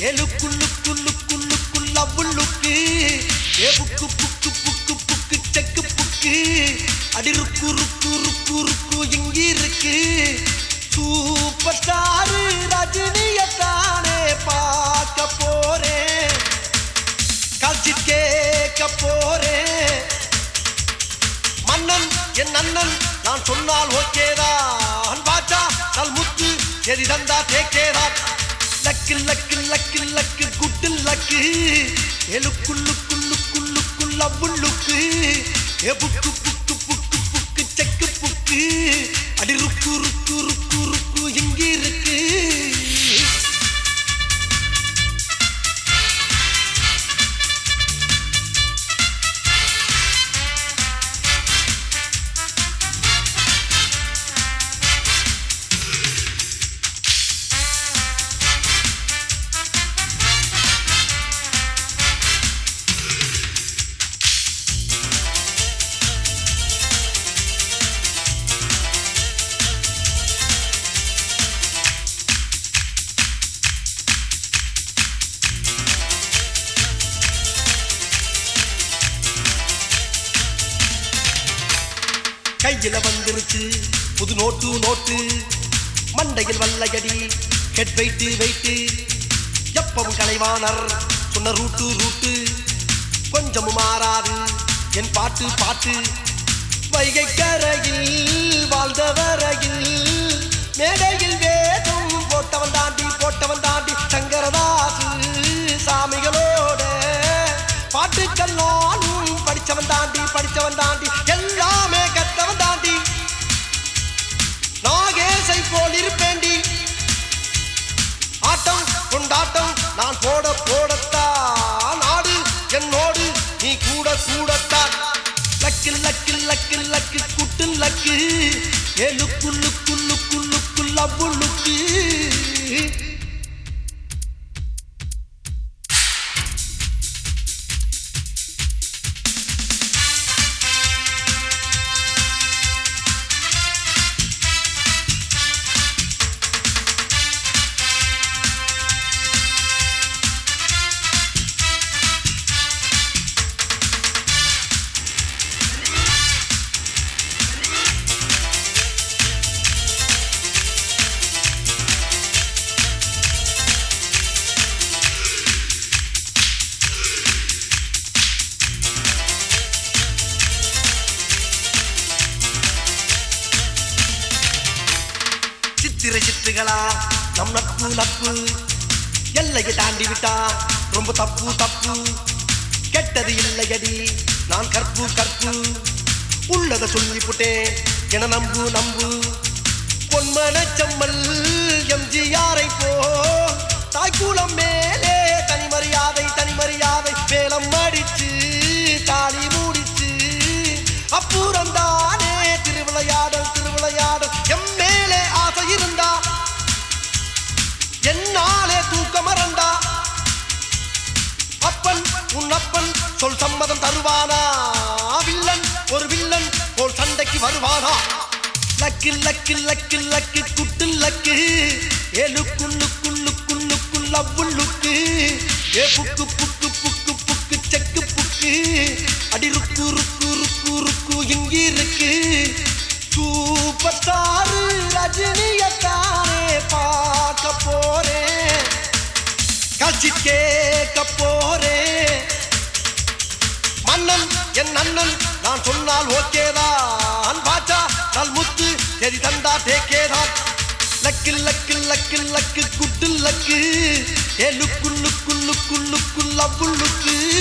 ஏலுக்குள்ளுக்குள்ளுக்குள்ளுக்குள் அவ்வுள்ளுக்கு ஏ புக்கு புக்கு புக்கு புக்கு செக்கு புக்கு அடி ருக்கு ருக்கு ருக்கு ருக்கு இங்கி இருக்கு சூப்பர் ஸ்டார் ரஜினியத்தானே பார்க்க போறேன் காட்சி கேட்க போறேன் மன்னன் என் அண்ணன் நான் சொன்னால் ஓகேதான் பாச்சா நல் முத்து எதி தந்தா தேக்கேதான் luck luck luck luck good luck எழுக்குள்ளுக்குள்ளுக்குள்ளுக்குள் அவ்வுள்ளுக்கு ஏ புக்கு புக்கு புக்கு புக்கு செக்கு புக்கு அடி ருக்கு ருக்கு ருக்கு ருக்கு இங்கி இருக்கு கையில வந்துருச்சு புது நோட்டு நோட்டு மண்டையில் வல்லையடி ஹெட் வெயிட்டு வெயிட்டு எப்பவும் கலைவாணர் சொன்ன ரூட்டு ரூட்டு கொஞ்சமும் மாறாது என் பாட்டு பாட்டு வைகை கரையில் வாழ்ந்த வரையில் மேடையில் வேதம் போட்டவன் தாண்டி போட்டவன் தாண்டி சங்கரதாசு சாமிகளோட பாட்டுக்கள் நானும் படிச்சவன் தாண்டி படிச்சவன் தாண்டி எல்லாமே கத்தவன் தாண்டி நாகேசை போல் இருப்பேண்டி ஆட்டம் கொண்டாட்டம் நான் போட போடத்தான் நாடு என்னோடு நீ கூட கூடத்தான் luck luck luck luck good luck ஏழுக்குள்ளு குள்ளு குள்ளு குள்ள புள்ளுக்கு சித்திரை சித்துகளா நம் நட்பு நட்பு எல்லையை தாண்டி விட்டா ரொம்ப தப்பு தப்பு கெட்டது இல்லையடி நான் கற்பு கற்பு உள்ளத சொல்லி புட்டேன் என நம்பு நம்பு பொன்மனச்சம்மல் எம்ஜிஆரை போ தாய்க்குளம் மேலே தனி மரியாதை தனி மரியாதை வேலம் அடிச்சு தாலி மூடிச்சு அப்புறம் தானே திருவிளையாடல் திருவிளையாடல் எம் மேலே ஆசை இருந்தா என்னாலே தூக்க மறந்தா அப்பன் உன் அப்பன் சொல் சம்மதம் தருவானா வில்லன் ஒரு வில்லன் போல் சண்டைக்கு வருவானா luck luck luck luck good luck ஏழு குள்ளு குள்ளு குள்ளு குள்ள புள்ளுக்கு ஏ புக்கு புக்கு புக்கு புக்கு செக்கு புக்கு அடி ருக்கு ருக்கு ருக்கு ருக்கு இங்கி இருக்கு சூப்பர் ஸ்டார் ரஜினியத்தானே பார்க்க போறேன் காட்சி கேட்க போறேன் மன்னன் என் அண்ணன் நான் சொன்னால் ஓகேதான் பாச்சா நல் முத்து எதி தந்தா தேக்கேதான் luck luck luck luck good luck ஏ look look look look love லுக்கு